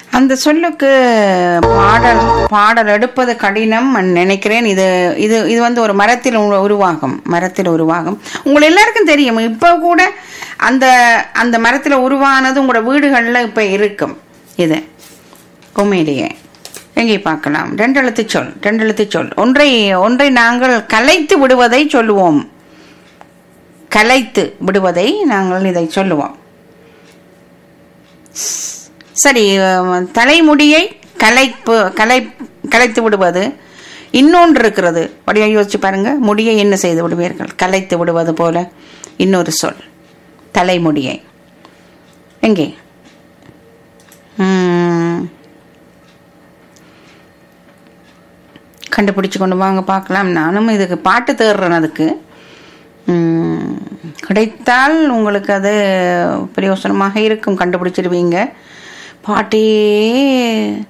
அந்த சொல்லுக்கு பாடல் பாடல் எடுப்பது கடினம் நினைக்கிறேன் இது இது இது வந்து ஒரு மரத்தில் உரு- உருவாகும் மரத்தில் உருவாகும் உங்களை எல்லாருக்கும் தெரியும் இப்போ கூட அந்த அந்த மரத்தில் உருவானது உங்களோட வீடுகளில் இப்போ இருக்கும் இது உண்மையிலேயே எங்கே பார்க்கலாம் ரெண்டு எழுத்து சொல் ரெண்டு எழுத்து சொல் ஒன்றை ஒன்றை நாங்கள் கலைத்து விடுவதை சொல்லுவோம் கலைத்து விடுவதை நாங்கள் இதை சொல்லுவோம் சரி அஹ், தலைமுடியை கலைப்பு கலை கலைத்து விடுவது இன்னொன்று இருக்கிறது அப்படியே யோசிச்சு பாருங்க முடியை என்ன செய்து விடுவீர்கள் கலைத்து விடுவது போல இன்னொரு சொல் தலைமுடியை எங்கே ம். கண்டுபிடிச்சு கொண்டு வாங்க பார்க்கலாம் நானும் இதுக்கு பாட்டு தேடுறேன் அதுக்கு ம், கிடைத்தால் உங்களுக்கு அது பிரயோசனமாக இருக்கும் கண்டுபிடிச்சிருவீங்க பாட்டே